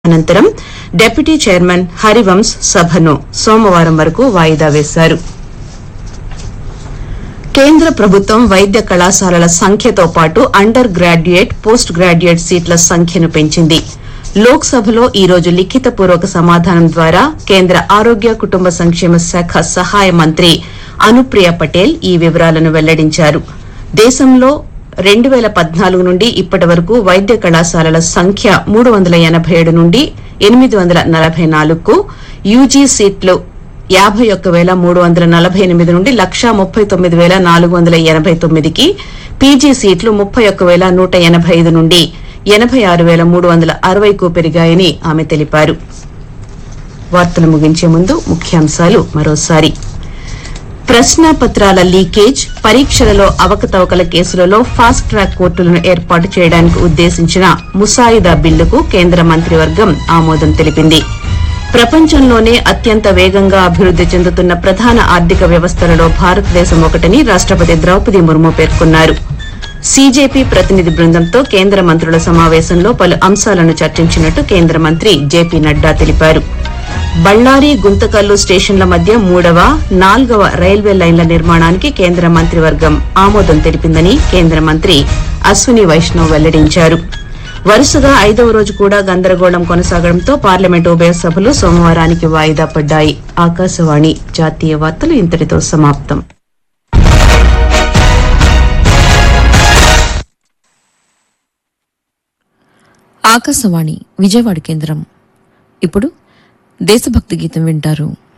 అనంతరం deputy chairman Harivansh సభను సోమవారం వరకు వాయిదా వేశారు కేంద్ర ప్రభుత్వం వైద్య కళాశాలల సంఖ్యతో పాటు అండర్ గ్రాడ్యుయేట్ పోస్ట్ గ్రాడ్యుయేట్ సీట్ల సంఖ్యను పెంచింది లోక్సభలో ఈ రోజు లిఖితపూర్వక సమాధానం ద్వారా కేంద్ర ఆరోగ్య కుటుంబ సంక్షేమ శాఖ సహాయ మంత్రి అనుప్రియ పటేల్ ఈ వివరాలను వెల్లడించారు దేశంలో రెండు పేల పద్నాలుగు నుండి ఇప్పటి వరకు వైద్య కళాశాలల సంఖ్య మూడు వందల ఎనబై ఏడు నుండి ఎనిమిది వందల నలభై నాలుగుకు యూజీ సీట్లు యాభై ఒక్క వేల మూడు వందల నలభై ఎనిమిది నుండి లక్షా ముప్పై తొమ్మిది వేల నాలుగు వందల ఎనబై తొమ్మిదికి పీజీ సీట్లు ముప్పై ఒక్క వేల నూట ఎనబై ఐదు నుండి ఎనబై ఆరు వేల మూడు వందల అరవైకు పెరిగాయని ఆమె తెలిపారు వార్తలు ముగించే ముందు ముఖ్యాంశాలు మరోసారి ప్రశ్నాపత్రాల లీకేజ్ పరీక్షలలో అవకతవకల కేసులలో ఫాస్ట్ ట్రాక్ కోర్టులను ఏర్పాటు చేయడానికి ఉద్దేశించిన ముసాయిదా బిల్లుకు కేంద్ర మంత్రివర్గం ఆమోదం తెలిపింది ప్రపంచంలోనే అత్యంత వేగంగా అభివృద్ది చెందుతున్న ప్రధాన ఆర్థిక వ్యవస్థలలో భారతదేశం ఒకటని రాష్టపతి ద్రౌపది ముర్ము పేర్కొన్నారు సీజేపీ ప్రతినిధి బృందంతో కేంద్ర మంత్రుల సమావేశంలో పలు అంశాలను చర్చించినట్టు కేంద్ర మంత్రి జేపీ నడ్డా తెలిపారు బళ్లారి గుంతకల్లు స్టేషన్ల మధ్య మూడవ నాల్గవ రైల్వే లైన్ల నిర్మాణానికి కేంద్ర మంత్రివర్గం ఆమోదం తెలిపిందని కేంద్ర మంత్రి అశ్విని వైష్ణవ్ వెల్లడించారు వరుసగా ఐదవ రోజు కూడా గందరగోళం కొనసాగడంతో పార్లమెంట్ ఉభయ సభలు సోమవారానికి వాయిదా పడ్డాయి ఆకాశవాణి జాతీయ వార్తలు ఇంతటితో సమాప్తం ఆకాశవాణి విజయవాడ కేంద్రం ఇప్పుడు దేశభక్తి గీతం వింటారు